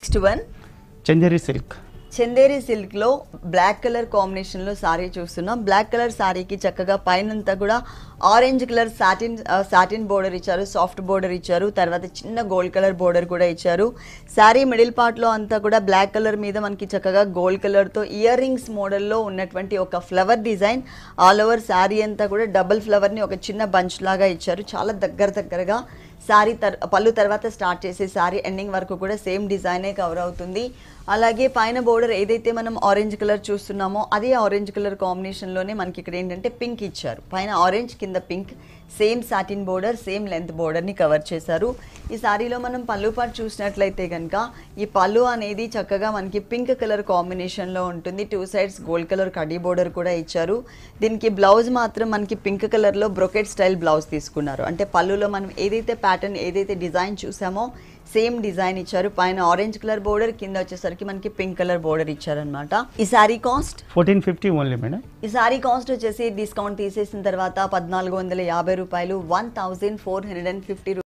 next one Chanderi silk Chanderi silk లో black colour combination లో సారీ చూస్తున్నాం బ్లాక్ కలర్ సారీకి చక్కగా పైనంతా కూడా orange colour satin satin border ఇచ్చారు సాఫ్ట్ బోర్డర్ ఇచ్చారు తర్వాత చిన్న గోల్డ్ కలర్ బోర్డర్ కూడా ఇచ్చారు సారీ మిడిల్ పార్ట్ లో అంతా కూడా బ్లాక్ కలర్ మీద మనకి చక్కగా గోల్డ్ కలర్ తో ఇయర్ రింగ్స్ మోడల్లో ఉన్నటువంటి ఒక flower design all over sari అంతా కూడా డబుల్ ఫ్లవర్ ని ఒక చిన్న బంచ్ లాగా ఇచ్చారు చాలా దగ్గర దగ్గరగా శారీ తర్ పళ్ళు తర్వాత స్టార్ట్ చేసే శారీ ఎండింగ్ వరకు కూడా సేమ్ డిజైనే కవర్ అవుతుంది అలాగే పైన బోర్డర్ ఏదైతే మనం ఆరెంజ్ కలర్ చూస్తున్నామో అదే ఆరెంజ్ కలర్ కాంబినేషన్లోనే మనకి ఇక్కడ ఏంటంటే పింక్ ఇచ్చారు పైన ఆరెంజ్ కింద pink same satin border same length బోర్డర్ని కవర్ చేశారు ఈ శారీలో మనం పళ్ళు పాటు చూసినట్లయితే కనుక ఈ పళ్ళు అనేది చక్కగా మనకి పింక్ కలర్ కాంబినేషన్లో ఉంటుంది టూ సైడ్స్ గోల్డ్ కలర్ కడీ బోర్డర్ కూడా ఇచ్చారు దీనికి బ్లౌజ్ మాత్రం మనకి పింక్ కలర్లో బ్రొకెట్ స్టైల్ బ్లౌజ్ తీసుకున్నారు అంటే పళ్ళులో మనం ఏదైతే ప్యాటర్న్ ఏదైతే డిజైన్ చూసామో సేమ్ డిజైన్ ఇచ్చారు పైన ఆరెంజ్ కలర్ బోర్డర్ కింద వచ్చేసరికి మనకి పింక్ కలర్ బోర్డర్ ఇచ్చారనమాట ఈ sari cost fourteen fifty only madam ఈ సారీ కాస్ట్ వచ్చేసి డిస్కౌంట్ తీసేసిన తర్వాత పద్నాలుగు వందల యాభై రూపాయలు one thousand four hundred and fifty